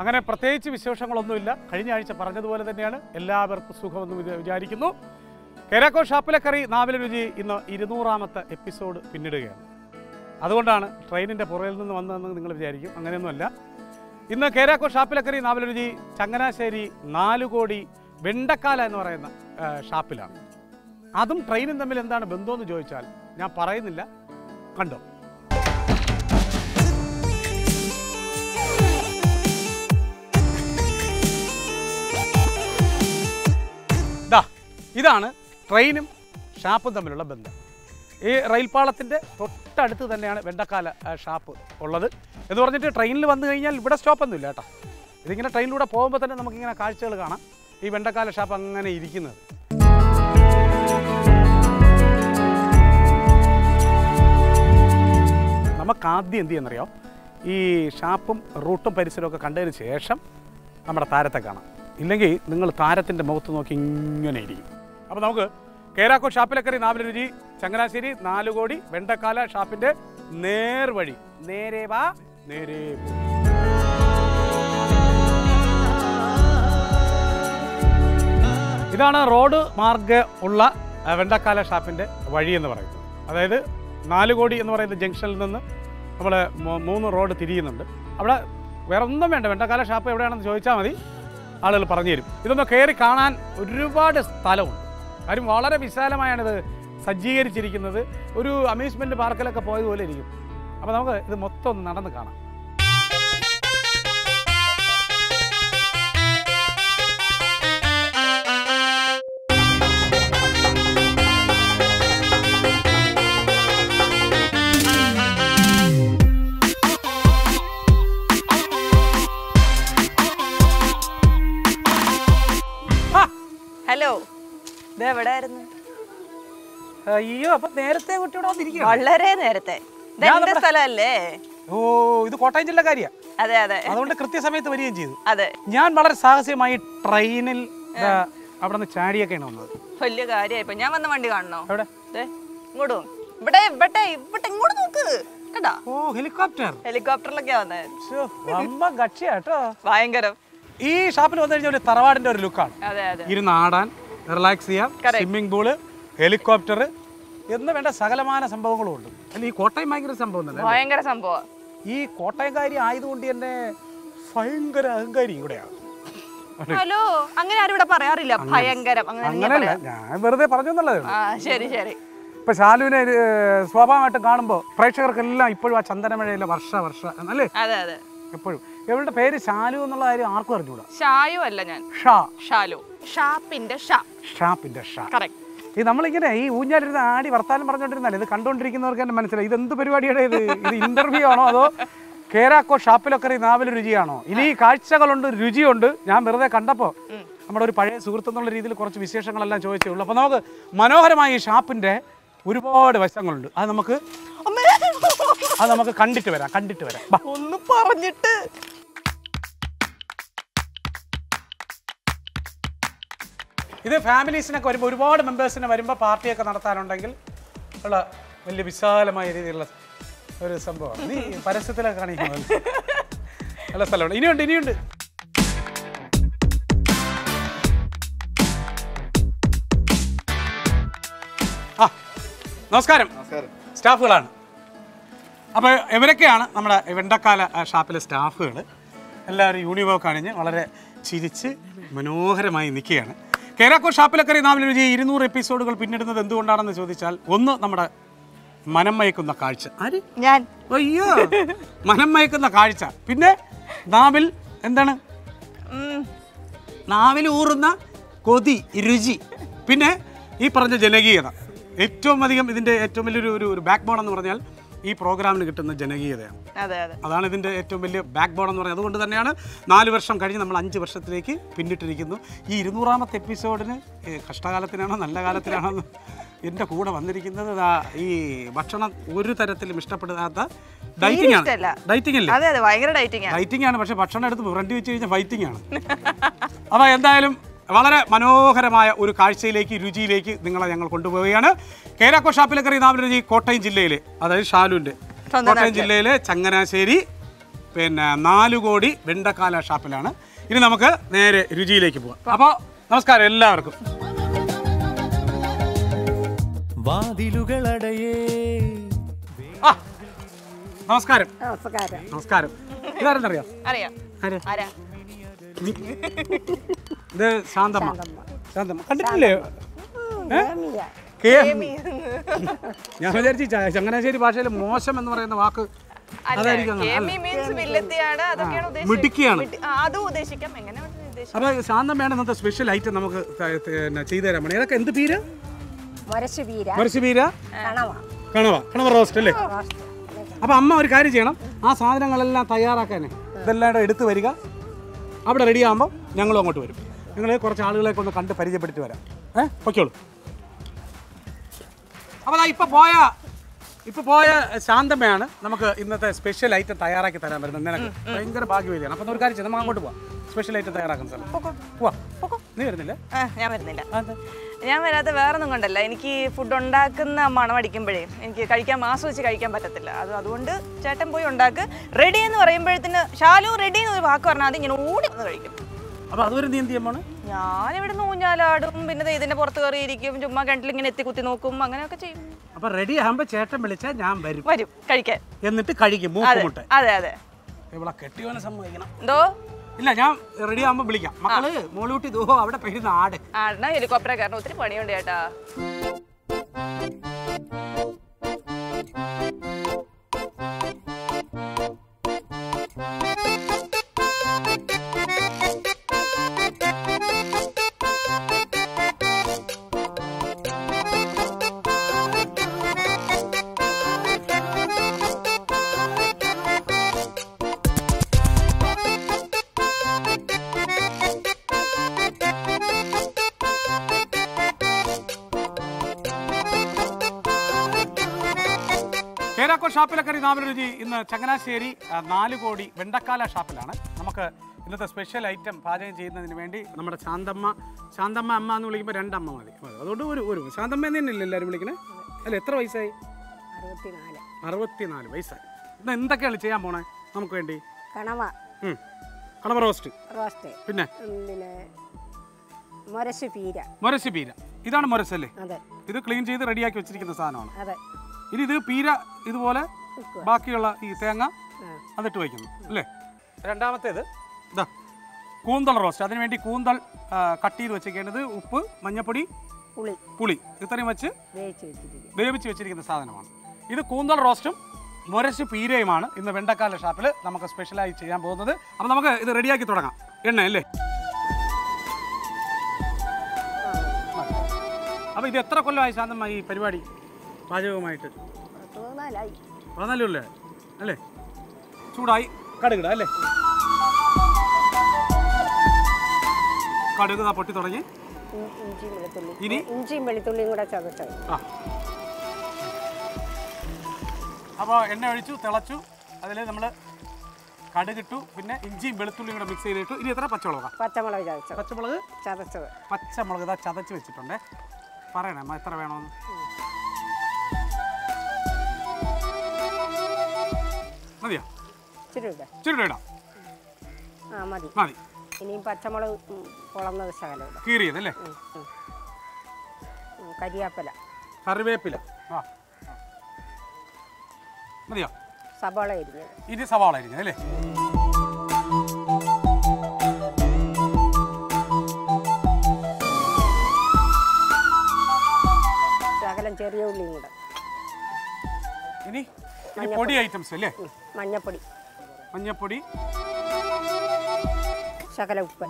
അങ്ങനെ പ്രത്യേകിച്ച് വിശേഷങ്ങളൊന്നുമില്ല കഴിഞ്ഞ ആഴ്ച പറഞ്ഞതുപോലെ തന്നെയാണ് എല്ലാവർക്കും സുഖമെന്ന് വിചാ- വിചാരിക്കുന്നു കേരാക്കോ ഷാപ്പിലെ കറി നാവിലെ രുചി ഇന്ന് ഇരുന്നൂറാമത്തെ എപ്പിസോഡ് പിന്നിടുകയാണ് അതുകൊണ്ടാണ് ട്രെയിനിൻ്റെ പുറകിൽ നിന്ന് വന്നതെന്ന് നിങ്ങൾ വിചാരിക്കും അങ്ങനെയൊന്നുമല്ല ഇന്ന് കേരാക്കോ ഷാപ്പിലെ കറി നാവിലെ രുചി ചങ്ങനാശ്ശേരി നാലുകോടി വെണ്ടക്കാല എന്ന് പറയുന്ന ആ, ഷാപ്പിലാണ് അതും ട്രെയിനും തമ്മിൽ എന്താണ് ബന്ധമെന്ന് ചോദിച്ചാൽ ഞാൻ പറയുന്നില്ല കണ്ടോ ദാ ഇതാണ് ട്രെയിനും ഷാപ്പും തമ്മിലുള്ള ബന്ധം ഈ റെയിൽപാളത്തിൻ്റെ തൊട്ടടുത്ത് തന്നെയാണ് വെണ്ടക്കാല ആ, ഷാപ്പ് ഉള്ളത് എന്ന് പറഞ്ഞിട്ട് ട്രെയിനിൽ വന്നു കഴിഞ്ഞാൽ ഇവിടെ സ്റ്റോപ്പൊന്നുമില്ല കേട്ടോ ഇതിങ്ങനെ ട്രെയിനിലൂടെ പോകുമ്പോൾ തന്നെ നമുക്കിങ്ങനെ കാഴ്ചകൾ കാണാം ഈ വെണ്ടക്കാല ഷാപ്പ് അങ്ങനെ ഇരിക്കുന്നത് നമുക്ക് ആദ്യം എന്ത് ചെയ്യുന്നറിയോ ഈ ഷാപ്പും റൂട്ടും പരിസരമൊക്കെ കണ്ടതിന് ശേഷം നമ്മുടെ താരത്തെ കാണാം ഇല്ലെങ്കിൽ നിങ്ങൾ താരത്തിൻ്റെ മുഖത്ത് നോക്കി ഇങ്ങനെ ഇരിക്കും അപ്പോൾ നമുക്ക് കേരാക്കോ ഷാപ്പിലക്കറി നാവിലെ രുചി ചങ്ങനാശ്ശേരി നാലുകോടി വെണ്ടക്കാല ഷാപ്പിൻ്റെ നേർവഴി നേരെ വാ നേരെ പോ. ഇതാണ് റോഡ് മാർഗ്ഗ ഉള്ള ആ, വെണ്ടക്കാല ഷാപ്പിൻ്റെ വഴി എന്ന് പറയുന്നത് അതായത് നാലുകോടി എന്ന് പറയുന്ന ജംഗ്ഷനിൽ നിന്ന് നമ്മൾ മൂന്ന് റോഡ് തിരിയുന്നുണ്ട് അവിടെ വേറെ ഒന്നും വേണ്ട വെണ്ടക്കാല ഷാപ്പ് എവിടെയാണെന്ന് ചോദിച്ചാൽ മതി ആളുകൾ പറഞ്ഞു തരും ഇതൊന്ന് കയറി കാണാൻ ഒരുപാട് സ്ഥലമുണ്ട് കാര്യം വളരെ വിശാലമായാണിത് സജ്ജീകരിച്ചിരിക്കുന്നത് ഒരു അമ്യൂസ്മെൻറ്റ് പാർക്കിലൊക്കെ പോയതുപോലെ ഇരിക്കും അപ്പോൾ നമുക്ക് ഇത് മൊത്തം ഒന്ന് നടന്ന് കാണാം ഹാ! ഹലോ ഇത് എവിടെയായിരുന്നു അയ്യോ അപ്പൊ നേരത്തെ കുട്ടിയോടെ വന്നിരിക്കുക വളരെ നേരത്തെ ഇത് ഞാൻ എന്റെ നമ്മുടെ- സ്ഥലമല്ലേ ഓ ഇത് കോട്ടയം ജില്ലക്കാരിയാ അതെ അതെ അതുകൊണ്ട് കൃത്യസമയത്ത് വരികയും ചെയ്തു അതെ ഞാൻ വളരെ സാഹസികമായി ട്രെയിനിൽ ദാ അവിടെ നിന്ന് ചാടിയൊക്കെയാണ് വന്നത് വലിയ കാര്യമായിപ്പോ ഞാൻ വന്ന വണ്ടി കാണണോ എവിടെ ദേ, ഇങ്ങോട്ട് വാ. ഇവിടെ ഇവിടെ ഇവിടെ ഇങ്ങോട്ട് നോക്ക് കണ്ടാ ഓ ഹെലികോപ്റ്റർ ഹെലികോപ്റ്ററിലൊക്കെയാ വന്നത് ശ്ശോ, വമ്പ കക്ഷിയാ കേട്ടോ ഭയങ്കരം ഈ ഷാപ്പിൽ വന്നു കഴിഞ്ഞാൽ ഒരു തറവാടിന്റെ ഒരു ലുക്കാണ് അതെ അതെ ഇരുന്ന് ആടാൻ റിലാക്സ് ചെയ്യാം Correct. സ്വിമ്മിംഗ് പൂള് ഹെലികോപ്റ്റർ എന്ന് വേണ്ട സകലമാന സംഭവങ്ങളും ഉണ്ട് അല്ല ഈ കോട്ടയം ഭയങ്കര സംഭവം തന്നെ ഭയങ്കര സംഭവം ഈ കോട്ടയംകാരി ആയതുകൊണ്ട് തന്നെ ഭയങ്കര അഹങ്കാരി കൂടെയാണ് ഹലോ അങ്ങനെ ആരും ഇവിടെ പറയാറില്ല ഭയങ്കരം അങ്ങനെ ഞാൻ അങ്ങനെയല്ല പറയാം. ഞാൻ വെറുതെ പറഞ്ഞു എന്നുള്ളതേ ഉള്ളൂ ആ ശരി ശരി ഇപ്പൊ ശാലുവിനെ ഏർ, സ്വാഭാവികമായിട്ടും കാണുമ്പോൾ പ്രേക്ഷകർക്കെല്ലാം ഇപ്പോഴും ആ ചന്ദനമഴയിലെ വർഷ വർഷ അല്ലേ അതെ അതെ എപ്പോഴും ഇവളുടെ പേര് ശാലു എന്നുള്ള കാര്യം ആർക്കും അറിഞ്ഞൂടാ ഷായു അല്ല ഞാൻ ഷാ ഷാലു ഷാപ്പിന്റെ ഷാ ഷാപ്പിന്റെ ഷാ കറക്റ്റ് ഈ നമ്മളിങ്ങനെ ഈ ഊഞ്ഞാലിരുന്ന് ആടി വർത്താനം പറഞ്ഞുകൊണ്ടിരുന്നാലേ ഇത് കണ്ടുകൊണ്ടിരിക്കുന്നവർക്ക് തന്നെ മനസ്സിലായി ഇത് എന്ത് പരിപാടിയുടെ ഇത് ഇത് ഇന്റർവ്യൂ ആണോ അതോ കേരാക്കോ ഷാപ്പിലൊക്കെ നാവിൽ രുചിയാണോ ഇനി കാഴ്ചകളുണ്ട് രുചിയുണ്ട് ഞാൻ വെറുതെ കണ്ടപ്പോൾ നമ്മുടെ ഒരു പഴയ സുഹൃത്ത് എന്നുള്ള രീതിയിൽ കുറച്ച് വിശേഷങ്ങളെല്ലാം ചോദിച്ചേ ഉള്ളൂ അപ്പോൾ നമുക്ക് മനോഹരമായ ഈ ഷാപ്പിൻ്റെ ഒരുപാട് വശങ്ങളുണ്ട് അത് നമുക്ക് അത് നമുക്ക് കണ്ടിട്ട് വരാം കണ്ടിട്ട് വരാം ബാ. ഒന്ന് പറഞ്ഞിട്ട് ഇത് ഫാമിലീസിനൊക്കെ വരുമ്പോൾ ഒരുപാട് മെമ്പേഴ്സിനെ വരുമ്പോൾ പാർട്ടിയൊക്കെ നടത്താനുണ്ടെങ്കിൽ ഉള്ള വലിയ വിശാലമായ രീതിയിലുള്ള ഒരു സംഭവമാണ് നീ പരസ്യത്തിലൊക്കെ കാണിക്കുന്നത് നല്ല സ്ഥലമാണ് ഇനിയുണ്ട് ഇനിയുണ്ട് ആ നമസ്കാരം സ്റ്റാഫുകളാണ് അപ്പോൾ ഇവരൊക്കെയാണ് നമ്മുടെ വെണ്ടക്കാല ആ, ഷാപ്പിലെ സ്റ്റാഫുകൾ എല്ലാവരും യൂണിഫോം അണിഞ്ഞ് വളരെ ചിരിച്ച് മനോഹരമായി നിൽക്കുകയാണ് കേരാക്കോ ഷാപ്പിലക്കറി നാവിലെ രുചി ഇരുന്നൂറ് എപ്പിസോഡുകൾ പിന്നിടുന്നത് എന്തുകൊണ്ടാണെന്ന് ചോദിച്ചാൽ ഒന്ന് നമ്മുടെ മനം മയക്കുന്ന കാഴ്ച ആര് ഞാൻ അയ്യോ മനം മയക്കുന്ന കാഴ്ച പിന്നെ നാവിൽ എന്താണ് ഉം, നാവിൽ ഊറുന്ന കൊതി രുചി പിന്നെ ഈ പറഞ്ഞ ജനകീയത ഏറ്റവും അധികം ഇതിൻ്റെ ഏറ്റവും വലിയൊരു ഒരു ഒരു ബാക്ക് ബോൺ എന്ന് പറഞ്ഞാൽ ഈ പ്രോഗ്രാമിന് കിട്ടുന്ന ജനകീയതയാണ് അതെ അതെ അതാണ് ഇതിൻ്റെ ഏറ്റവും വലിയ ബാക്ക് ബോൺ എന്ന് പറയുന്നത് അതുകൊണ്ട് തന്നെയാണ് നാല് വർഷം കഴിഞ്ഞ് നമ്മൾ അഞ്ച് വർഷത്തിലേക്ക് പിന്നിട്ടിരിക്കുന്നു ഈ ഇരുന്നൂറാമത്തെ എപ്പിസോഡിന് ഏ, കഷ്ടകാലത്തിനാണോ നല്ല കാലത്തിനാണോ എന്ന് എൻ്റെ കൂടെ വന്നിരിക്കുന്നത് ദാ ഈ ഭക്ഷണം ഒരു തരത്തിലും ഇഷ്ടപ്പെടാത്ത ഡൈറ്റിംഗ് ആണ് ഇഷ്ടമല്ല. ഡൈറ്റിംഗ് അല്ലേ അതെ അതെ ഭയങ്കര ഡൈറ്റിംഗ് ആണ് ഡൈറ്റിംഗ് ആണ് പക്ഷെ ഭക്ഷണം എടുത്ത് ഫ്രണ്ട് വെച്ച് കഴിഞ്ഞാൽ ഫൈറ്റിംഗ് ആണ് അപ്പോൾ എന്തായാലും വളരെ മനോഹരമായ ഒരു കാഴ്ചയിലേക്ക് രുചിയിലേക്ക് നിങ്ങളെ ഞങ്ങൾ കൊണ്ടുപോവുകയാണ് കേരാക്കോ ഷാപ്പിലെ കറി നാവിലെ രുചി കോട്ടയം ജില്ലയിലെ അതായത് ഷാലുവിൻ്റെ സ്വന്തം കോട്ടയം ജില്ലയിലെ ചങ്ങനാശ്ശേരി പിന്നെ നാലുകോടി വെണ്ടക്കാല ഷാപ്പിലാണ് ഇനി നമുക്ക് നേരെ രുചിയിലേക്ക് പോവാം അപ്പോൾ നമസ്കാരം എല്ലാവർക്കും വാതിലുകളടയേ ആ നമസ്കാരം നമസ്കാരം നമസ്കാരം ഇതാരെന്നറിയാം അറിയാം ആര്? ആരാ ഇത് ശാന്തമ്മ ശാന്തമ്മ കണ്ടിട്ടില്ലേ ജാമിയ. കേ ഞാൻ വിചാരിച്ചു ച- ചങ്ങനാശ്ശേരി ഭാഷയിൽ മോശം എന്ന് പറയുന്ന വാക്ക് അതായിരിക്കും അങ്ങനെ. കേമി മീൻസ് വില്ലത്തിയാണ് അതൊക്കെയാണ് മിടുക്കിയാണ്. മിടു- ആ, അതും ഉദ്ദേശിക്കാം എങ്ങനെ വേണമെങ്കിലും ഉദ്ദേശിക്കാം അപ്പോൾ ശാന്തമ്മയാണ് ഇന്നത്തെ സ്പെഷ്യൽ ഐറ്റം നമുക്ക് ത- പിന്നെ ചെയ്തു തരാൻ വേണ്ടി ഇതൊക്കെ എന്ത് പീര മുരശ് പീര മറിച്ച് പീര കണവ കണവ കണവ റോസ്റ്റ് അല്ലേ അപ്പോൾ അമ്മ ഒരു കാര്യം ചെയ്യണം ആ സാധനങ്ങളെല്ലാം തയ്യാറാക്കാനേ ഇതെല്ലാം കൂടെ എടുത്ത് വരിക അവിടെ റെഡി ആകുമ്പോൾ ഞങ്ങളും അങ്ങോട്ട് വരും ഞങ്ങൾ കുറച്ച് ആളുകളെ കൊണ്ട് കണ്ട് പരിചയപ്പെടുത്തി വരാം ഏ പൊയ്ക്കോളൂ അപ്പോൾ ദാ ഇപ്പോൾ പോയ ഇപ്പോൾ പോയ ശാന്തമ്മയാണ് നമുക്ക് ഇന്നത്തെ സ്പെഷ്യൽ ഐറ്റം തയ്യാറാക്കി തരാൻ വരുന്നത് നിനക്ക് ഭയങ്കര ഭാഗ്യവതിയാണ് അപ്പോൾ ഒരു കാര്യം ചെയ്യാം നമുക്ക് അങ്ങോട്ട് പോവാം സ്പെഷ്യൽ ഐറ്റം തയ്യാറാക്കുന്ന സ്ഥലം പോവാം നീ വരുന്നില്ല ആ, ഞാൻ വരുന്നില്ല ഞാൻ വരാതെ വേറെ ഒന്നും കൊണ്ടല്ല എനിക്ക് ഫുഡ് ഉണ്ടാക്കുന്ന മണം അടിക്കുമ്പോഴേ എനിക്ക് കഴിക്കാൻ ആസ്വദിച്ച് കഴിക്കാൻ പറ്റത്തില്ല അത് അതുകൊണ്ട് ചേട്ടൻ പോയി ഉണ്ടാക്ക് റെഡി എന്ന് പറയുമ്പോഴത്തേന് ശാലു റെഡി എന്നൊരു വാക്ക് പറഞ്ഞാൽ അത് ഇങ്ങനെ ഓടി വന്ന് കഴിക്കും അപ്പോൾ അതുവരെ നീ എന്ത് ചെയ്യുമ്പോൾ ഞാൻ ഇവിടെ ഊഞ്ഞാലാടും പിന്നെ ദേ ഇതിന്റെ പുറത്ത് കയറിയിരിക്കും ചുമ്മാ കിണറ്റിൽ ഇങ്ങനെ എത്തി കുത്തി നോക്കും അങ്ങനെയൊക്കെ ചെയ്യും അപ്പോൾ റെഡി ആകുമ്പോൾ ചേട്ടൻ വിളിച്ചാൽ ഞാൻ വരും വരും കഴിക്കാൻ എന്നിട്ട് കഴിക്കും അതെ മൂക്കുമുട്ട അതെ അതെ ഇവിടെ കെട്ടിയോനെ സമ്മതിക്കണം എന്തോ ഇല്ല ഞാൻ റെഡി ആകുമ്പോൾ വിളിക്കാം മക്കള് മോളൂട്ടി ദോഹോ അവിടെ പെരുന്ന ആട് ആടിന ഹെലികോപ്റ്ററെ കയറണം ഒത്തിരി പണിയുണ്ട് ചേട്ടാ കേരാക്കോ ഷാപ്പിലെ കറി നാവിലെ രുചി ഇന്ന് ചങ്ങനാശ്ശേരി ആ, നാല് കോടി വെണ്ടക്കാല ഷാപ്പിലാണ് നമുക്ക് ഇന്നത്തെ സ്പെഷ്യൽ ഐറ്റം പാചകം ചെയ്യുന്നതിന് വേണ്ടി നമ്മുടെ ശാന്തമ്മ ശാന്തമ്മ അമ്മ എന്ന് വിളിക്കുമ്പോൾ രണ്ടമ്മ മതി മതി. അതുകൊണ്ട് ഒരു ഒരു ശാന്തമ്മ എന്ന് തന്നെയല്ലേ എല്ലാവരും വിളിക്കണേ അല്ല എത്ര വയസ്സായി അറുപത്തിനാല് അറുപത്തിനാല് വയസ്സായി ഇന്ന് എന്തൊക്കെയാണ് ചെയ്യാൻ പോണേ നമുക്ക് വേണ്ടി കണവ ഉം. കളവ റോസ്റ്റ് റോസ്റ്റ് പിന്നെ ഉം, പിന്നെ മുരശ് പീര മൊരസ് പീര ഇതാണ് മൊരസ് അല്ലേ അതെ ഇത് ക്ലീൻ ചെയ്ത് റെഡിയാക്കി വെച്ചിരിക്കുന്ന സാധനമാണ് അതെ ഇനി ഇത് പീര ഇതുപോലെ വെക്കുക. ബാക്കിയുള്ള ഈ തേങ്ങ ആ. അതിട്ട് വയ്ക്കുന്നു അല്ലേ രണ്ടാമത്തേത് ഇതാ കൂന്തൽ റോസ്റ്റ് അതിന് വേണ്ടി കൂന്തൽ ആ, കട്ട് ചെയ്ത് വെച്ചേക്കേണ്ടത് ഉപ്പ് മഞ്ഞപ്പൊടി പുളി പുളി ഇത്രയും വെച്ച് വേവിച്ച് വെച്ചിരിക്കും വേവിച്ച് വെച്ചിരിക്കുന്ന സാധനമാണ് ഇത് കൂന്തൽ റോസ്റ്റും മുരശ് പീരയുമാണ് ഇന്ന് വെണ്ടക്കാല ഷാപ്പിൽ നമുക്ക് സ്പെഷ്യലായി ചെയ്യാൻ പോകുന്നത് അപ്പോൾ നമുക്ക് ഇത് റെഡിയാക്കി തുടങ്ങാം എണ്ണ അല്ലേ അപ്പോൾ ഇത് എത്ര കൊല്ലമായി ശാന്തമായി ഈ പരിപാടി പാചകവുമായിട്ട് പതിനാലായി പതിനാല് കൊല്ലേ അല്ലേ ചൂടായി കടുകിട അല്ലേ കടുക് ദാ പൊട്ടി തുടങ്ങി ഇ- ഇഞ്ചിയും വെളുത്തുള്ളി ഇനി? ഇഞ്ചിയും വെളുത്തുള്ളിയും കൂടെ ചതച്ചത് ആ അപ്പോൾ എണ്ണ ഒഴിച്ചു തിളച്ചു അതിൽ നമ്മൾ കടുകിട്ടു പിന്നെ ഇഞ്ചിയും വെളുത്തുള്ളിയും കൂടെ മിക്സ് ചെയ്തിട്ടു ഇനി എത്ര പച്ചമുളകാണ് പച്ചമുളക് ചതച്ചത് പച്ചമുളക് ചതച്ചത് പച്ചമുളക് ഇതാ ചതച്ച് വെച്ചിട്ടുണ്ടേ പറയണേ അമ്മ എത്ര വേണമെന്ന് മതിയോ ഇച്ചിരി ഇടാം ഇച്ചിരി ഇടാം ആ മതി മതി ഇനിയും പച്ചമുളക് ഉം, പൊളന്നത് ശകലം ഇടാം കീറിയത് അല്ലേ ഉം, ഉം. ഉം, കരിയാപ്പല കറിവേപ്പില ആ ആ. മതിയോ സബോള അരിഞ്ഞത് ഇനി സവാള അരിഞ്ഞത് അല്ലേ ശകലം ചെറിയ ഉള്ളിയും കൂടെ ഇനി ഇനി പൊടി ഐറ്റംസ് അല്ലേ ഉം, മഞ്ഞപ്പൊടി മഞ്ഞപ്പൊടി ശകല ഉപ്പ്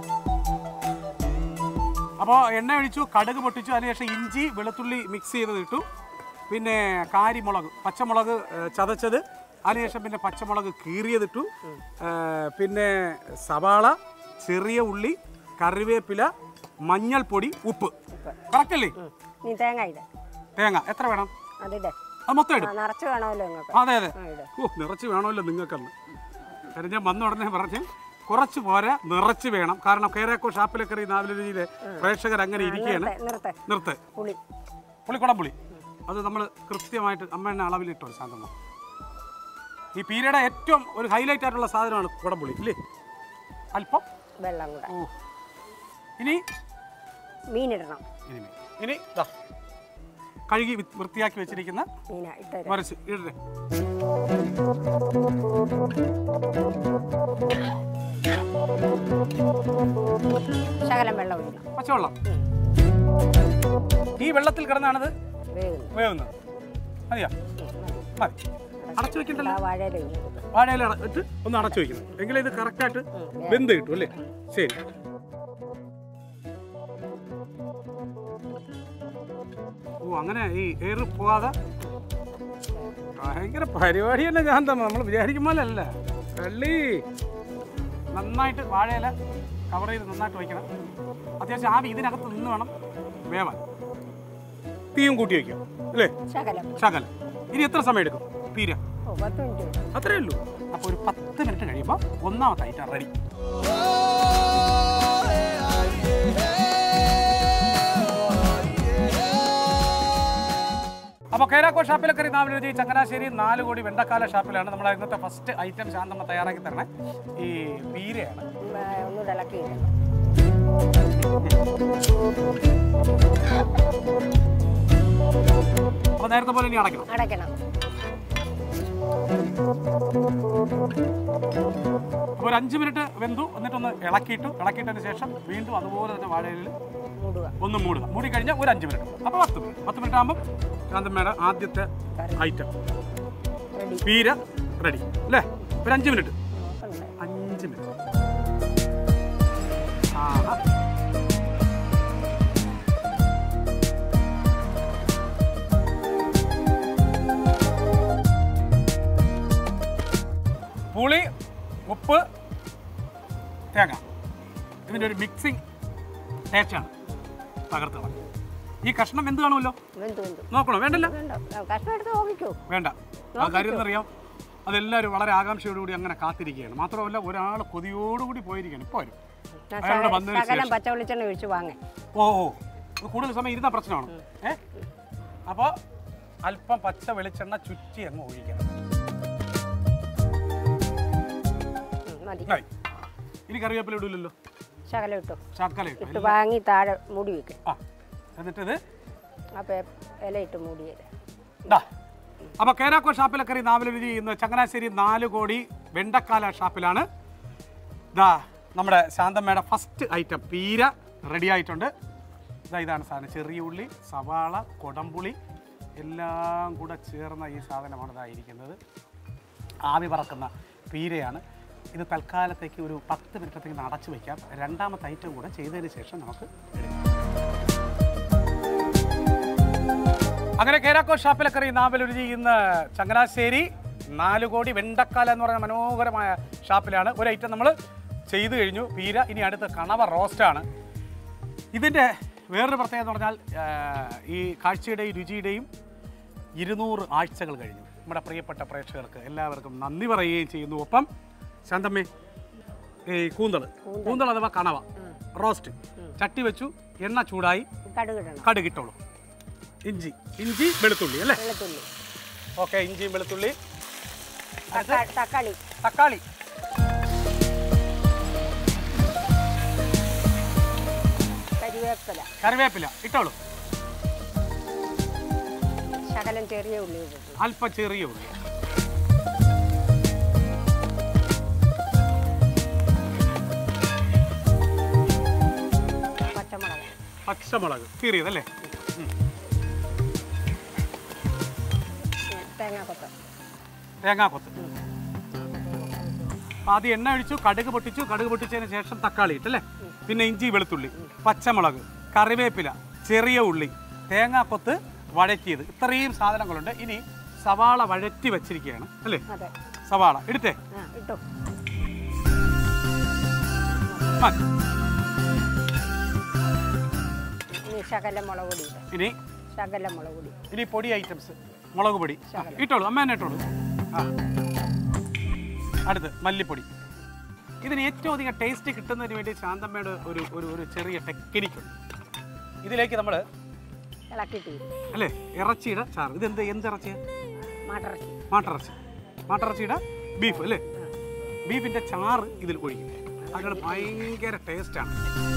അപ്പോൾ എണ്ണ ഒഴിച്ചു കടുക് പൊട്ടിച്ചു അതിനുശേഷം ഇഞ്ചി വെളുത്തുള്ളി മിക്സ് ചെയ്തത് ഇട്ടു പിന്നെ കാരിമുളക് പച്ചമുളക് ഏ, ചതച്ചത് അതിനുശേഷം പിന്നെ പച്ചമുളക് കീറിയതിട്ടു ഏ, പിന്നെ സവാള ചെറിയ ഉള്ളി കറിവേപ്പില മഞ്ഞൾപ്പൊടി ഉപ്പ് കറക്റ്റ് അല്ലേ ഉം. നീ തേങ്ങ ഇട തേങ്ങ എത്ര വേണം അതിടെ അത് മൊത്തം ആ ഇടും നിറച്ച് വേണമല്ലോ നിങ്ങൾക്ക് അതെ അതെ ആ ഇട ഓ നിറച്ച് വേണമല്ലോ നിങ്ങൾക്കെന്ന് കാര്യം ഞാൻ വന്ന ഉടനെ പറഞ്ഞു കുറച്ച് പോരാ നിറച്ച് വേണം കാരണം കേരാക്കോ ഷാപ്പിലൊക്കെ ഈ നാവിലെ രുചിയിലെ പ്രേക്ഷകർ അങ്ങനെ ഇരിക്കുകയാണ് നിർത്തെ നിർത്ത് പുളി പുളിക്കുടം പുളി അത് നമ്മൾ കൃത്യമായിട്ട് അമ്മ എണ്ണ അളവിലിട്ടോ ശാന്തമ്മ ഈ പീരയുടെ ഏറ്റവും ഒരു ഹൈലൈറ്റ് ആയിട്ടുള്ള സാധനമാണ് കുടംപുളി ഇല്ലേ അല്പം വെള്ളം കൂടെ ഓ ഇനി മീനിടണം ഇനി മീൻ. ഇനി ദാ കഴുകി വൃ- വൃത്തിയാക്കി വെച്ചിരിക്കുന്ന മീന ഇട്ടര മറിച്ച് ഇടരെ ശകലം വെള്ളം ഒഴിക്കണം പച്ചവെള്ളം ഈ വെള്ളത്തിൽ കിടന്നാണിത് വേകുന്നു വേവുന്നത് മതിയാ മതി അടച്ചു വെക്കണ്ടല്ലോ ആ വാഴയില ഒഴിക്കണം വാഴയില അട- ഇട്ട് ഒന്ന് അടച്ചു വെക്കണം എങ്കിലേ ഇത് കറക്റ്റായിട്ട് വെന്ത് കിട്ടും അല്ലേ ശരി ഓ അങ്ങനെ ഈ എയർ പോകാതെ ഭയങ്കര പരിപാടി തന്നെ ഞാൻ തന്നെ നമ്മൾ വിചാരിക്കും പോലെ അല്ല കള്ളി നന്നായിട്ട് വാഴയില കവർ ചെയ്ത് നന്നായിട്ട് വയ്ക്കണം അത്യാവശ്യം ആവി ഇതിനകത്ത് നിന്ന് വേണം വേവാൻ തീയും കൂട്ടി വയ്ക്കുക അല്ലേ ശകലം ശകലം ഇനി എത്ര സമയം എടുക്കും പീര ഓ പത്ത് മിനിറ്റ് അത്രേ ഉള്ളൂ അപ്പോൾ ഒരു പത്ത് മിനിറ്റ് കഴിയുമ്പോൾ ഒന്നാമത്തെ ഐറ്റം റെഡി അപ്പോൾ കേരാക്കോ ഷാപ്പിലൊക്കെ നാവിൽ രുചി ചങ്ങനാശ്ശേരി നാല് കോടി വെണ്ടക്കാല ഷാപ്പിലാണ് നമ്മൾ ഇന്നത്തെ ഫസ്റ്റ് ഐറ്റം ശാന്തമ്മ തയ്യാറാക്കി തരണേ ഈ പീരയാണ് ഉം, ആ, ഒന്നുകൂടെ ഇളക്കി ഇടണം അപ്പോൾ നേരത്തെ പോലെ ഇനി അടയ്ക്കണം അടയ്ക്കണം അപ്പോൾ ഒരു അഞ്ച് മിനിറ്റ് വെന്തു എന്നിട്ടൊന്ന് ഇളക്കിയിട്ടു ഇളക്കിയിട്ടതിന് ശേഷം വീണ്ടും അതുപോലെ തന്നെ വാഴയിൽ മൂടുക ഒന്ന് മൂടുക മൂടി കഴിഞ്ഞാൽ ഒരു അഞ്ച് മിനിറ്റ് അപ്പോൾ പത്ത് മിനിറ്റ് പത്ത് മിനിറ്റ് ആകുമ്പോൾ ശാന്തമ്മയുടെ ആദ്യത്തെ ഐറ്റം റെഡി പീര റെഡി അല്ലേ ഒരു അഞ്ച് മിനിറ്റ് നോക്കണ്ടേ അഞ്ച് മിനിറ്റ് ആഹാ. പുളി ഉപ്പ് തേങ്ങ ഇതിൻ്റെ ഒരു മിക്സിംഗ് ടേസ്റ്റാണ് തകർത്ത് കളഞ്ഞു ഈ കഷ്ണം എന്ത് കാണുമല്ലോ വെന്തു വെന്തു നോക്കണോ വേണ്ടല്ലോ വേണ്ട ആ, കഷ്ണം എടുത്ത് നോക്കിക്കോ വേണ്ട ആ കാര്യം എന്നറിയാം അതെല്ലാവരും വളരെ ആകാംക്ഷയോടുകൂടി അങ്ങനെ കാത്തിരിക്കുകയാണ് മാത്രമല്ല ഒരാൾ കൊതിയോടുകൂടി പോയിരിക്കുകയാണ് ഇപ്പോൾ വരും ഞാൻ അയാളുടെ ശകലം- വന്നതിന് ശകലം ശേഷം. പച്ച വെളിച്ചെണ്ണ ഒഴിച്ച് വാങ്ങേ ഓ ഓ ഇത് കൂടുതൽ സമയം ഇരുന്ന പ്രശ്നമാണ് ഏ അപ്പോൾ അല്പം പച്ച വെളിച്ചെണ്ണ ചുറ്റി അങ്ങ് ഒഴിക്കണം മതി ആയി. ഇനി കറിവേപ്പില ഇടില്ലല്ലോ ശകലം ഇട്ടു ശർക്കര ഇട്ടു ഇട്ട് വാങ്ങി താഴെ മൂടി വെക്കും ആ എന്നിട്ടിത് അപ്പോൾ ഇല ഇട്ട് മൂടി ദാ അപ്പോൾ കേരാക്കോ ഷാപ്പിലക്കറി നാവിലരുചി ഇന്ന് ചങ്ങനാശ്ശേരി നാല് കോടി വെണ്ടക്കാല ഷാപ്പിലാണ് ദാ നമ്മുടെ ശാന്തമ്മയുടെ ഫസ്റ്റ് ഐറ്റം പീര റെഡി ആയിട്ടുണ്ട് ഇതാ ഇതാണ് സാധനം ചെറിയ ഉള്ളി സവാള കൊടംപുളി എല്ലാം കൂടെ ചേർന്ന ഈ സാധനമാണ് ഇതായിരിക്കുന്നത് ആവി പറക്കുന്ന പീരയാണ് ഇത് തൽക്കാലത്തേക്ക് ഒരു പത്ത് മിനിറ്റത്തേക്ക് ഒന്ന് അടച്ചു വയ്ക്കാം രണ്ടാമത്തെ ഐറ്റം കൂടെ ചെയ്തതിന് ശേഷം നമുക്ക് എടുക്കാം അങ്ങനെ കേരാക്കോ ഷാപ്പിലക്കറി നാവലുരുചി ഇന്ന് ചങ്ങനാശ്ശേരി നാല് കോടി വെണ്ടക്കാല എന്ന് പറയുന്ന മനോഹരമായ ഷാപ്പിലാണ് ഒരു ഐറ്റം നമ്മൾ ചെയ്തു കഴിഞ്ഞു പീര ഇനി അടുത്ത കണവ റോസ്റ്റാണ് ഇതിൻ്റെ വേറൊരു പ്രത്യേകത എന്ന് പറഞ്ഞാൽ ആ, ഈ കാഴ്ചയുടെയും രുചിയുടെയും ഇരുന്നൂറ് ആഴ്ചകൾ കഴിഞ്ഞു നമ്മുടെ പ്രിയപ്പെട്ട പ്രേക്ഷകർക്ക് എല്ലാവർക്കും നന്ദി പറയുകയും ചെയ്യുന്നു ഒപ്പം ശാന്തമ്മേ ഈ കൂന്തൾ കൂന്തൾ അഥവാ കണവ റോസ്റ്റ് ചട്ടി വെച്ചു എണ്ണ ചൂടായി കടുകിടണം കടുകിട്ടോളൂ ഇഞ്ചി ഇഞ്ചി വെളുത്തുള്ളി അല്ലേ വെള്ളത്തുള്ളി ഓക്കെ ഇഞ്ചിയും വെളുത്തുള്ളി തക്കാ- തക്കാളി തക്കാളി കരിവേപ്പില കറിവേപ്പില ഇട്ടോളൂ ശകലം ചെറിയ ഉള്ളി ഇടുന്നു അല്പം ചെറിയ ഉള്ളി പച്ചമുളക് പച്ചമുളക് കീറിയതല്ലേ ഉം. തേങ്ങാക്കൊത്ത് തേങ്ങാക്കൊത്ത് അപ്പൊ ആദ്യം എണ്ണ ഒഴിച്ചു കടുക് പൊട്ടിച്ചു കടുക് പൊട്ടിച്ചതിന് ശേഷം തക്കാളി ഇട്ടല്ലേ പിന്നെ ഇഞ്ചി വെളുത്തുള്ളി പച്ചമുളക് കറിവേപ്പില ചെറിയ ഉള്ളി തേങ്ങാക്കൊത്ത് വഴറ്റിയത് ഇത്രയും സാധനങ്ങളുണ്ട് ഇനി സവാള വഴറ്റി വെച്ചിരിക്കുകയാണ് അല്ലേ അതെ സവാള എടുത്തേ ആ ഇട്ടു മതി. ഇനി ശകലം മുളക് പൊടി ഇടാം ഇനി ശകലം മുളക് പൊടി ഇനി പൊടി ഐറ്റംസ് മുളക് പൊടി ആ, ഇട്ടോളൂ അമ്മ തന്നെ ഇട്ടോളൂ ആ അടുത്ത് മല്ലിപ്പൊടി ഇതിന് ഏറ്റവും അധികം ടേസ്റ്റ് കിട്ടുന്നതിന് വേണ്ടി ശാന്തമ്മയുടെ ഒരു ഒരു ഒരു ചെറിയ ടെക്നിക്കുണ്ട് ഇതിലേക്ക് നമ്മൾ ഇളക്കിയിട്ട് അല്ലേ ഇറച്ചിയുടെ ചാറ് ഇതെന്ത് എന്ത് ഇറച്ചിയാ മാട്ടിറച്ചി മാട്ടിറച്ചി മാട്ടിറച്ചിയുടെ ബീഫ് അല്ലേ ബീഫിന്റെ ചാറ് ഇതിൽ ഒഴിക്കും അതിനാണ് ഭയങ്കര ടേസ്റ്റാണ്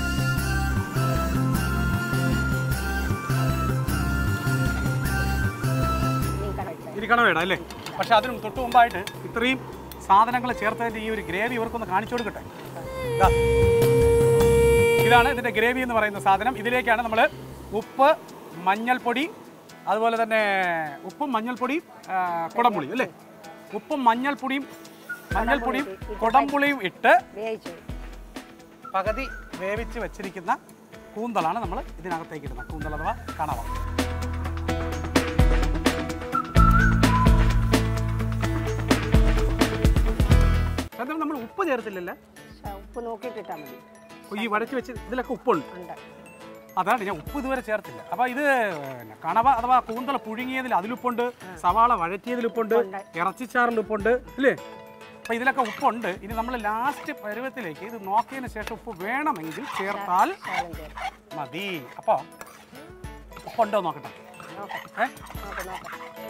മീൻ കറി ഇരിക്കണം വേണം അല്ലേ പക്ഷെ അതിനും തൊട്ട് മുമ്പായിട്ട് ഇത്രയും സാധനങ്ങൾ ചേർത്തതിൻ്റെ ഈ ഒരു ഗ്രേവി ഇവർക്കൊന്ന് കാണിച്ചു കൊടുക്കട്ടെ ദാ. ഇതാണ് ഇതിൻ്റെ ഗ്രേവി എന്ന് പറയുന്ന സാധനം ഇതിലേക്കാണ് നമ്മൾ ഉപ്പ് മഞ്ഞൾപ്പൊടി അതുപോലെ തന്നെ ഉപ്പും മഞ്ഞൾപ്പൊടിയും ആ, കുടംപുളിയും അല്ലേ ഉപ്പും മഞ്ഞൾപ്പൊടിയും മഞ്ഞൾപ്പൊടിയും കുടംപുളിയും ഇട്ട് വേവിച്ചു പകുതി വേവിച്ച് വെച്ചിരിക്കുന്ന കൂന്തളാണ് നമ്മൾ ഇതിനകത്തേക്ക് ഇടുന്നത് കൂന്തൽ അഥവാ കണവ കാരണം നമ്മൾ ഉപ്പ് ചേർത്തില്ലല്ലോ ശ- ഉപ്പ് നോക്കിയിട്ടിട്ടാൽ മതി ഈ വടച്ച് വെച്ച് ഇതിലൊക്കെ ഉപ്പുണ്ട് ഉണ്ട് അതാണ് ഞാൻ ഉപ്പ് ഇതുവരെ ചേർത്തില്ല അപ്പൊ ഇത് പിന്നെ കണവ അഥവാ കൂന്തള പുഴുങ്ങിയതിൽ അതിലുപ്പുണ്ട് സവാള വഴറ്റിയതിൽ ഉപ്പുണ്ട് ഉണ്ട്. ഇറച്ചിച്ചാറിൽ ഉപ്പുണ്ട് അല്ലേ അപ്പൊ ഇതിലൊക്കെ ഉപ്പുണ്ട് ഇനി നമ്മൾ ലാസ്റ്റ് പരുവത്തിലേക്ക് ഇത് നോക്കിയതിന് ശേഷം ഉപ്പ് വേണമെങ്കിൽ ചേർത്താൽ ശകലം ചേർത്ത് മതി അപ്പോൾ ഉപ്പുണ്ടോ നോക്കട്ടെ നോക്കാം ഏ നോക്കാം നോക്കാം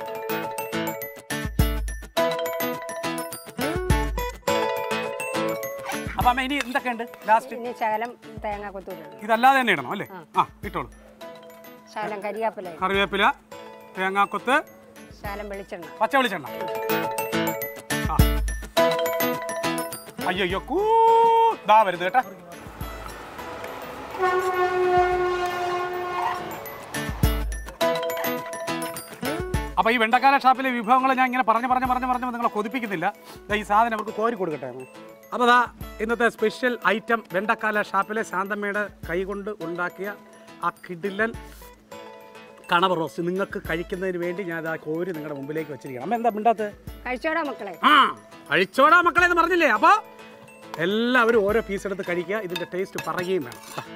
അപ്പം അമ്മ ഇനി എന്തൊക്കെയുണ്ട് ലാസ്റ്റ് ഇനി ശകലം തേങ്ങ കൊത്തൂരിടണം ഇതല്ലാതെ തന്നെ ഇടണം അല്ലേ ആ ഇട്ടോളൂ ശകലം കരിയാപ്പില ഇടണം. കറിവേപ്പില തേങ്ങാക്കൊത്ത് ശകലം വെളിച്ചെണ്ണ പച്ച വെളിച്ചെണ്ണ ആ അയ്യോ അയ്യോ കൂ ദാ വരുന്നത് കേട്ടാ അപ്പൊ ഈ വെണ്ടക്കാല ഷാപ്പിലെ വിഭവങ്ങൾ ഞാൻ ഇങ്ങനെ പറഞ്ഞ് പറഞ്ഞ് പറഞ്ഞ് പറഞ്ഞ് നിങ്ങളെ കൊതിപ്പിക്കുന്നില്ല ദാ ഈ സാധനം അവർക്ക് കോരി കൊടുക്കട്ടെ അപ്പോൾ ദാ ഇന്നത്തെ സ്പെഷ്യൽ ഐറ്റം വെണ്ടക്കാല ഷാപ്പിലെ ശാന്തമ്മയുടെ കൈകൊണ്ട് ഉണ്ടാക്കിയ ആ കിടിലൻ കണവ റോസ്റ്റ് നിങ്ങൾക്ക് കഴിക്കുന്നതിന് വേണ്ടി ഞാൻ ആ കോരി നിങ്ങളുടെ മുമ്പിലേക്ക് വെച്ചിരിക്കണം അമ്മ എന്താ മിണ്ടാത്തത് കഴിച്ചോടാ മക്കളെ ആ കഴിച്ചോടാ മക്കളെ എന്ന് പറഞ്ഞില്ലേ അപ്പോൾ എല്ലാവരും ഓരോ പീസ് എടുത്ത് കഴിക്കുക ഇതിൻ്റെ ടേസ്റ്റ് പറയുകയും വേണം ദാ.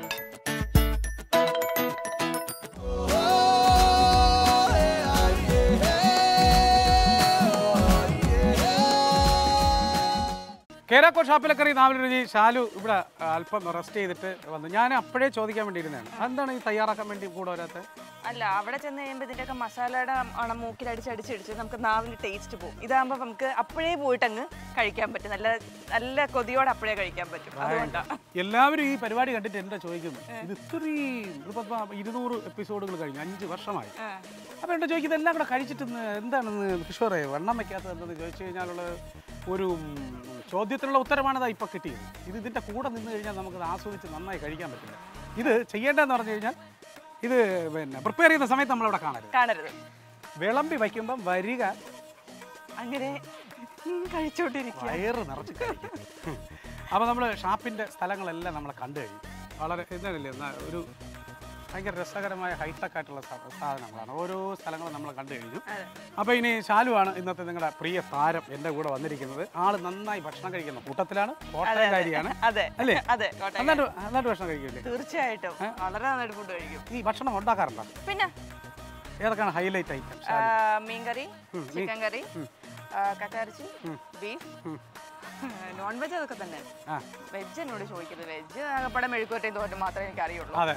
കേരാക്കോ ഷാപ്പിലെ കറി നാവിലെ രുചി ഷാലു ഇവിടെ ആ, അല്പം റെസ്റ്റ് ചെയ്തിട്ട് വന്നു ഞാൻ അപ്പോഴേ ചോദിക്കാൻ വേണ്ടിയിരുന്നതാണ് എന്താണ് ഈ തയ്യാറാക്കാൻ വേണ്ടി കൂടെ വരാത്തത് അല്ല അവിടെ ചെന്ന് കഴിയുമ്പോൾ ഇതിൻ്റെയൊക്കെ മസാലയുടെ മണം മൂക്കിൽ അടിച്ചടിച്ചടിച്ച് നമുക്ക് നാവിന് ടേസ്റ്റ് പോകും ഇതാകുമ്പോൾ നമുക്ക് അപ്പോഴേ പോയിട്ട് അങ്ങ് കഴിക്കാൻ പറ്റും നല്ല നല്ല കൊതിയോടെ അപ്പോഴേ കഴിക്കാൻ പറ്റും അതുകൊണ്ടാണ് എല്ലാവരും ഈ പരിപാടി കണ്ടിട്ട് എന്താ ചോദിക്കുന്നു ഇത് ഇത്രയും ഇതിപ്പോ ഇരുന്നൂറ് എപ്പിസോഡുകൾ കഴിഞ്ഞു അഞ്ച് വർഷമായി അപ്പോൾ എന്താ ചോദിക്കുന്നത് എല്ലാം കൂടെ കഴിച്ചിട്ട് ഇന്ന് എന്താണെന്ന് കിഷോറെ വണ്ണം വെക്കാത്തത് എന്തെന്ന് ചോദിച്ചു കഴിഞ്ഞാലുള്ള ഒരു ഉം, ചോദ്യത്തിനുള്ള ഉത്തരമാണ് ഇതാ ഇപ്പോൾ കിട്ടിയത് ഇത് ഇതിൻ്റെ കൂടെ നിന്ന് കഴിഞ്ഞാൽ നമുക്കത് ആസ്വദിച്ച് നന്നായി കഴിക്കാൻ പറ്റില്ല ഇത് ചെയ്യേണ്ടതെന്ന് പറഞ്ഞു കഴിഞ്ഞാൽ ഇത് പിന്നെ പ്രിപ്പയർ ചെയ്യുന്ന സമയത്ത് നമ്മളവിടെ കാണരുത് കാണരുത് വിളമ്പി വയ്ക്കുമ്പം വരിക അങ്ങനെ ഉം, കഴിച്ചോണ്ടിരിക്കുക വയറ് നിറച്ച് കഴിക്കും അപ്പോൾ നമ്മൾ ഷാപ്പിൻ്റെ സ്ഥലങ്ങളെല്ലാം നമ്മൾ കണ്ടു കഴിഞ്ഞു വളരെ എന്താണല്ലേ എന്നാ ഒരു ഭയങ്കര രസകരമായ ഹൈടെക് ആയിട്ടുള്ള സാ- സാധനങ്ങളാണ് ഓരോ സ്ഥലങ്ങളും നമ്മൾ കണ്ടു കഴിഞ്ഞു അതെ. അപ്പോൾ ഇനി ഷാലുവാണ് ഇന്നത്തെ നിങ്ങളുടെ പ്രിയ താരം എൻ്റെ കൂടെ വന്നിരിക്കുന്നത് ആള് നന്നായി ഭക്ഷണം കഴിക്കുന്ന കൂട്ടത്തിലാണ് കോട്ടയംകാരിയാണ് അതെ അല്ലേ? അതെ കോട്ടയം നന്നായിട്ട് നന്നായിട്ട് ഭക്ഷണം കഴിക്കില്ലേ തീർച്ചയായിട്ടും വളരെ നന്നായിട്ട് ഫുഡ് കഴിക്കും ഈ ഭക്ഷണം ഉണ്ടാക്കാറുണ്ടോ പിന്നെ ഏതൊക്കെയാണ് ഹൈലൈറ്റ് ഐറ്റം ആ, മീൻകറി ചിക്കൻ കറി ആ, കക്കയിറച്ചി ബീഫ് നോൺ വെജ് അതൊക്കെ തന്നെ ആ വെജ് എന്നോട് ചോദിക്കരുത് വെജ് ആകപ്പാടെ മെഴുക്കുവരട്ടയും തോറ്റും മാത്രമേ എനിക്ക് അറിയുള്ളൂ അതെ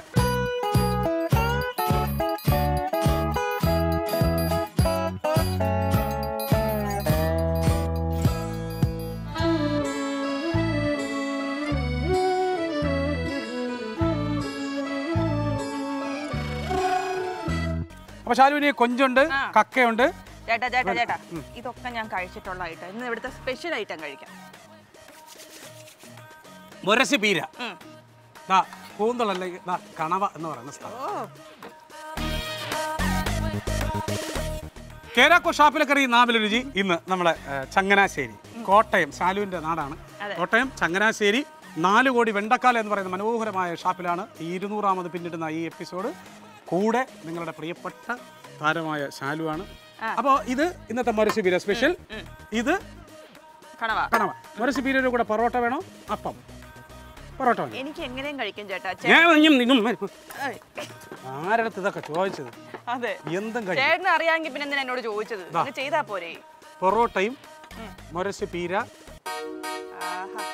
അപ്പൊ ഷാലുവിന് കൊഞ്ചുണ്ട് ആ. കക്കയുണ്ട് ചേട്ടാ ചേട്ടാ ചേട്ടാ ഇതൊക്കെ ഞാൻ കഴിച്ചിട്ടുള്ള ഐറ്റം ഇന്ന് ഇവിടുത്തെ സ്പെഷ്യൽ ഐറ്റം കഴിക്കാം മുരശി പീര ഉം. ദാ കൂന്തളല്ല ദാ കണവ എന്ന് പറയുന്ന സ്ഥലം ഓ കേരാക്കോ ഷാപ്പിലെ കറി നാവിലെ രുചി ഇന്ന് നമ്മുടെ ഏ, ചങ്ങനാശ്ശേരി കോട്ടയം ശാലുവിൻ്റെ നാടാണ് അതെ. കോട്ടയം ചങ്ങനാശ്ശേരി നാല് കോടി വെണ്ടക്കാല എന്ന് പറയുന്ന മനോഹരമായ ഷാപ്പിലാണ് ഈ ഇരുന്നൂറാമത് പിന്നിടുന്ന ഈ എപ്പിസോഡ് കൂടെ നിങ്ങളുടെ പ്രിയപ്പെട്ട താരമായ ശാലുവാണ് ആ. അപ്പോൾ ഇത് ഇന്നത്തെ മരസിബീര സ്പെഷ്യൽ ഇത് കണവ കണവ മരസിബീരയുടെ കൂടെ പൊറോട്ട വേണോ അപ്പം പൊറോട്ട വേണം എനിക്ക് എങ്ങനെയും കഴിക്കും ചേട്ടാ ചേ- ഞാൻ ഇനിയും നിന്നും ഏയ്. ആരടുത്ത് ഇതൊക്കെ ചോദിച്ചത് അതെ എന്തും കഴിയും ചേട്ടന് അറിയാമെങ്കിൽ പിന്നെ എന്തിനാ എന്നോട് ചോദിച്ചത് അങ്ങ് ചെയ്താ പോരെ പൊറോട്ടയും ഉം. മൊരസ് പീര ആഹാ.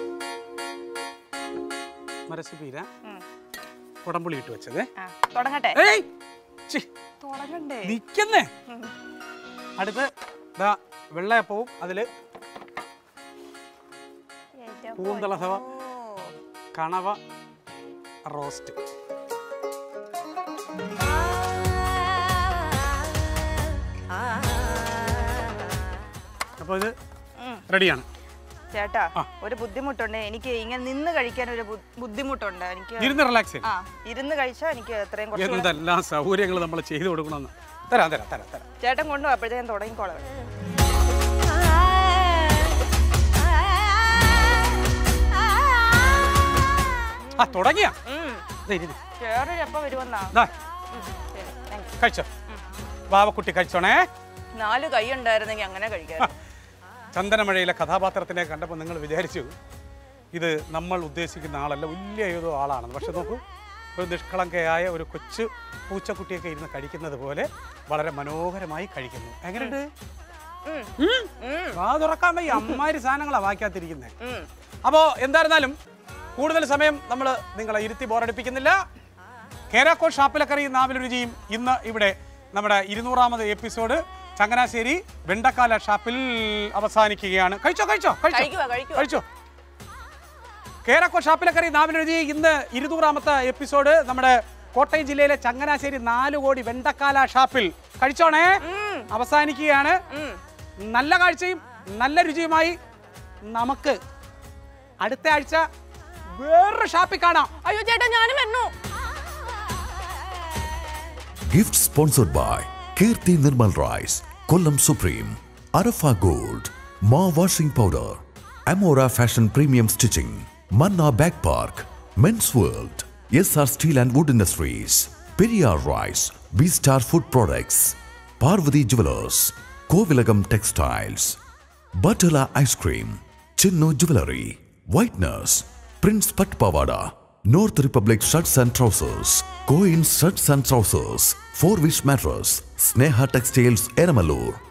മരസ് പീര ഉം. കുടംപുളി ഇട്ട് വെച്ചത് ആ, തുടങ്ങട്ടെ ഏയ് ഛി, തുടങ്ങണ്ടേ നിക്കുന്നേ ഉം. അടുത്ത് ദാ വെള്ളയപ്പവും അതിൽ കൂന്തള സവ കണവ റോസ്റ്റ് അപ്പോൾ ഇത് റെഡിയാണ് ചേട്ടാ ആ. ഒരു ബുദ്ധിമുട്ടുണ്ട് എനിക്ക് ഇങ്ങനെ നിന്ന് കഴിക്കാൻ ഒരു ബു- ബുദ്ധിമുട്ടുണ്ട് എനിക്ക് ഇരുന്ന് റിലാക്സ് ചെയ്യും ആ ഇരുന്ന് കഴിച്ചാൽ എനിക്ക് എത്രയും കുറച്ച് എന്തെല്ലാം സൗകര്യങ്ങൾ നമ്മൾ ചെയ്തു കൊടുക്കണമെന്ന് തരാം തരാം തരാം തരാം ചേട്ടൻ കൊണ്ടുപോയപ്പോഴത്തേക്കും തുടങ്ങിക്കോളാം ആ തുടങ്ങിയ ഉം. ഇരുന്ന് ചേട്ടൻ എപ്പോൾ വരുമെന്നാ ദാ ഉം, ശരി താങ്ക് യു കഴിച്ചോ ബാവക്കുട്ടി കഴിച്ചോണേ നാല് കൈ ഉണ്ടായിരുന്നെങ്കിൽ അങ്ങനെ കഴിക്കാം ചന്ദനമഴയിലെ കഥാപാത്രത്തിനെ കണ്ടപ്പോൾ നിങ്ങൾ വിചാരിച്ചു ഇത് നമ്മൾ ഉദ്ദേശിക്കുന്ന ആളല്ല വലിയ ഏതോ ആളാണെന്ന് പക്ഷെ നോക്കൂ ഒരു നിഷ്കളങ്കയായ ഒരു കൊച്ചു പൂച്ചക്കുട്ടിയൊക്കെ ഇരുന്ന് കഴിക്കുന്നത് പോലെ വളരെ മനോഹരമായി കഴിക്കുന്നു എങ്ങനെയുണ്ട് ഉം. ഉം? ഉം. വാ തുറക്കാൻ വയ്യ അമ്മാരി സാധനങ്ങളാണ് വാക്കാത്തിരിക്കുന്നത് ഉം. അപ്പോൾ എന്തായിരുന്നാലും കൂടുതൽ സമയം നമ്മൾ നിങ്ങളെ ഇരുത്തി ബോറടിപ്പിക്കുന്നില്ല കേരാക്കോ ഷാപ്പിലക്കറി നാവിൽ രുചിയും ഇന്ന് ഇവിടെ നമ്മുടെ ഇരുന്നൂറാമത് എപ്പിസോഡ് ചങ്ങനാശ്ശേരി വെണ്ടക്കാല ഷാപ്പിൽ അവസാനിക്കുകയാണ് കഴിച്ചോ കഴിച്ചോ കഴിച്ചോ കഴിക്കുവാ കഴിക്കുവാ കഴിച്ചോ കേരക്കോ ഷാപ്പിലക്കറി നാവിൽ രുചി ഇന്ന് ഇരുന്നൂറാമത്തെ എപ്പിസോഡ് നമ്മുടെ കോട്ടയം ജില്ലയിലെ ചങ്ങനാശ്ശേരി നാല് കോടി വെണ്ടക്കാല ഷാപ്പിൽ കഴിച്ചോണേ ഉം. അവസാനിക്കുകയാണ് ഉം. നല്ല കാഴ്ചയും നല്ല രുചിയുമായി നമുക്ക് അടുത്ത ആഴ്ച വേറൊരു ഷാപ്പിൽ കാണാം അയ്യോ ചേട്ടാ ഞാനും വരണു Gift sponsored by Kirti Nirmal Rice, Kollam Supreme, Arafa Gold, Ma Washing Powder, Amora Fashion Premium Stitching, Manna Bag Park, Men's World, SR Steel and Wood Industries, Periyar Rice, B Star Food Products, Parvati Jewelers, Kovilagam Textiles, Butterla Ice Cream, Chinno Jewelry, Whiteness, Prince Patpavada, North Republic Shirts and Trousers, Coin Shirts and Trousers, Four Wish Mattress, Sneha Textiles, Eramalur,